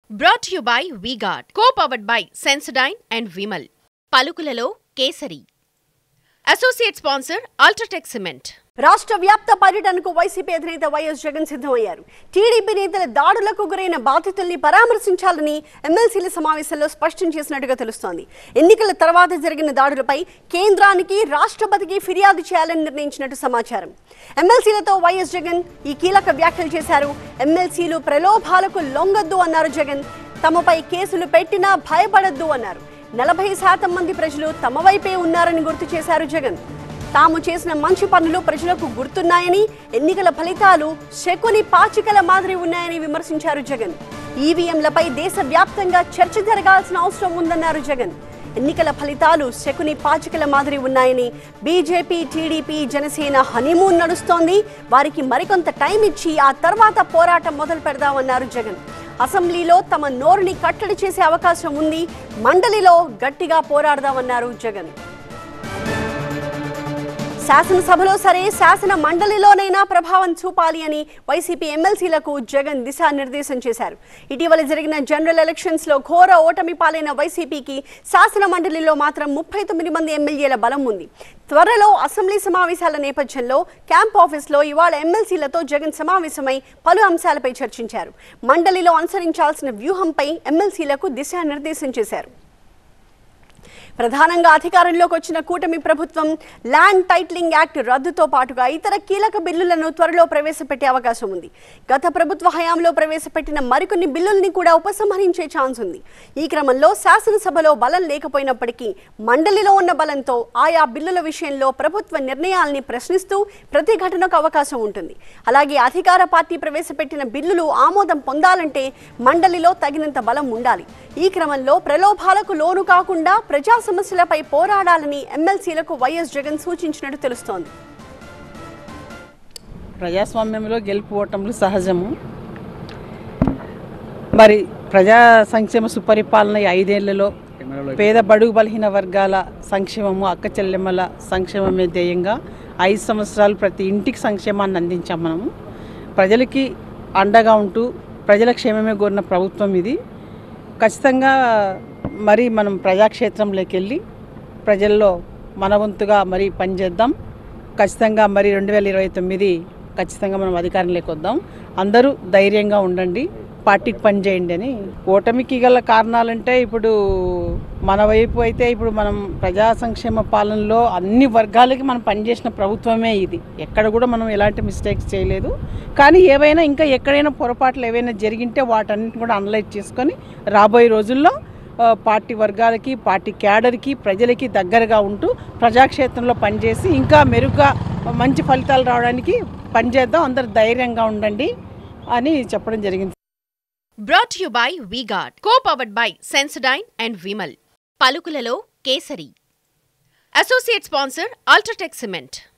brought you by V Guard co powered by Sensodyne and Vimal పలుకులలో Kesari associate sponsor UltraTech cement రాష్ట్ర వ్యాప్త పర్యటనకు YCP అధినేత వైఎస్ జగన్ సిద్ధమయ్యారు టీడీపీ నేతల దాడులకు గురైన బాధితుల్ని పరామర్శించాలని ఎమ్మెల్సీల సమావేశంలో స్పష్టం చేసినట్టుగా తెలుస్తోంది ఎన్నికల తర్వాత జరిగిన దాడులపై కేంద్రానికి రాష్ట్రపతికి ఫిర్యాదు చేయాలని నిర్ణయించినట్టు సమాచారం ఎమ్మెల్సీలతో వైఎస్ జగన్ ఈ కీలక వ్యాఖ్యలు చేశారు ఎమ్మెల్సీలు ప్రలోభాలకు లొంగొద్దు అన్నారు జగన్ తమపై కేసులు పెట్టినా భయపడొద్దు అన్నారు నలభై శాతం మంది ప్రజలు తమ వైపే ఉన్నారని గుర్తు చేశారు జగన్ తాము చేసిన మంచి పనులు ప్రజలకు గుర్తున్నాయని ఎన్నికల ఫలితాలు శకుని పాచికల మాదిరి ఉన్నాయని విమర్శించారు జగన్ ఈవీఎంలపై దేశవ్యాప్తంగా చర్చ జరగాల్సిన అవసరం ఉందన్నారు జగన్ ఎన్నికల ఫలితాలు శకుని పాచికల మాదిరి ఉన్నాయని బీజేపీ టీడీపీ జనసేన హనీమూన్ నడుస్తోంది వారికి మరికొంత టైం ఇచ్చి ఆ తర్వాత పోరాటం మొదలు పెడదామన్నారు జగన్ అసెంబ్లీలో తమ నోరుని కట్టడి చేసే అవకాశం ఉంది మండలిలో గట్టిగా పోరాడదామన్నారు జగన్ శాసనసభలో సరే శాసన మండలిలోనైనా ప్రభావం చూపాలి అని వైసీపీ ఎమ్మెల్సీలకు జగన్ దిశానిర్దేశం చేశారు ఇటీవల జరిగిన జనరల్ ఎలక్షన్స్ లో ఘోర ఓటమి పాలైన వైసీపీకి శాసన మండలిలో మాత్రం ముప్పై తొమ్మిది మంది ఎమ్మెల్యేల బలం ఉంది త్వరలో అసెంబ్లీ సమావేశాల నేపథ్యంలో క్యాంప్ ఆఫీస్లో ఇవాళ ఎమ్మెల్సీలతో జగన్ సమావేశమై పలు అంశాలపై చర్చించారు మండలిలో అనుసరించాల్సిన వ్యూహంపై ఎమ్మెల్సీలకు దిశానిర్దేశం చేశారు ప్రధానంగా అధికారంలోకి వచ్చిన కూటమి ప్రభుత్వం ల్యాండ్ టైటిలింగ్ యాక్ట్ రద్దుతో పాటుగా ఇతర కీలక బిల్లులను త్వరలో ప్రవేశపెట్టే అవకాశం ఉంది గత ప్రభుత్వ హయాంలో ప్రవేశపెట్టిన మరికొన్ని బిల్లుల్ని కూడా ఉపసంహరించే ఛాన్స్ ఉంది ఈ క్రమంలో శాసనసభలో బలం లేకపోయినప్పటికీ మండలిలో ఉన్న బలంతో ఆయా బిల్లుల విషయంలో ప్రభుత్వ నిర్ణయాల్ని ప్రశ్నిస్తూ ప్రతిఘటనకు అవకాశం ఉంటుంది అలాగే అధికార పార్టీ ప్రవేశపెట్టిన బిల్లులు ఆమోదం పొందాలంటే మండలిలో తగినంత బలం ఉండాలి ఈ క్రమంలో ప్రలోభాలకు లోను కాకుండా ప్రజా సమస్యలపై పోరాడాలని ఎమ్మెల్సీలకు వైఎస్ జగన్ సూచించినట్టు తెలుస్తోంది ప్రజాస్వామ్యంలో గెలుపు ఓటములు సహజము మరి ప్రజా సంక్షేమ సుపరిపాలన ఈ ఐదేళ్లలో పేద బడుగు బలహీన వర్గాల సంక్షేమము అక్క చెల్లెమ్మల సంక్షేమమే ధ్యేయంగా ఐదు సంవత్సరాలు ప్రతి ఇంటికి సంక్షేమాన్ని అందించాం మనము ప్రజలకి అండగా ఉంటూ ప్రజల క్షేమమే కోరిన ప్రభుత్వం ఇది ఖచ్చితంగా మరి మనం ప్రజాక్షేత్రంలోకి వెళ్ళి ప్రజల్లో మన వంతుగా మరి పనిచేద్దాం ఖచ్చితంగా మరి రెండు వేల ఇరవై తొమ్మిది ఖచ్చితంగా మనం అధికారంలోకి వద్దాం అందరూ ధైర్యంగా ఉండండి పార్టీకి పనిచేయండి అని ఓటమికి గల కారణాలంటే ఇప్పుడు మన వైపు అయితే ఇప్పుడు మనం ప్రజా సంక్షేమ పాలనలో అన్ని వర్గాలకి మనం పనిచేసిన ప్రభుత్వమే ఇది ఎక్కడ కూడా మనం ఎలాంటి మిస్టేక్స్ చేయలేదు కానీ ఏవైనా ఇంకా ఎక్కడైనా పొరపాట్లు ఏవైనా జరిగింటే వాటన్నిటిని కూడా అనలైజ్ చేసుకొని రాబోయే రోజుల్లో ఆ, పార్టీ వర్గాలకి పార్టీ క్యాడర్కి ప్రజలకి దగ్గరగా ఉంటూ ప్రజాక్షేత్రంలో పనిచేసి ఇంకా మెరుగ్గా మంచి ఫలితాలు రావడానికి పనిచేద్దాం అందరు ధైర్యంగా ఉండండి అని చెప్పడం జరిగింది brought you by V Guard co powered by Sensodyne and Vimal పలుకులలో Kesari associate sponsor UltraTech cement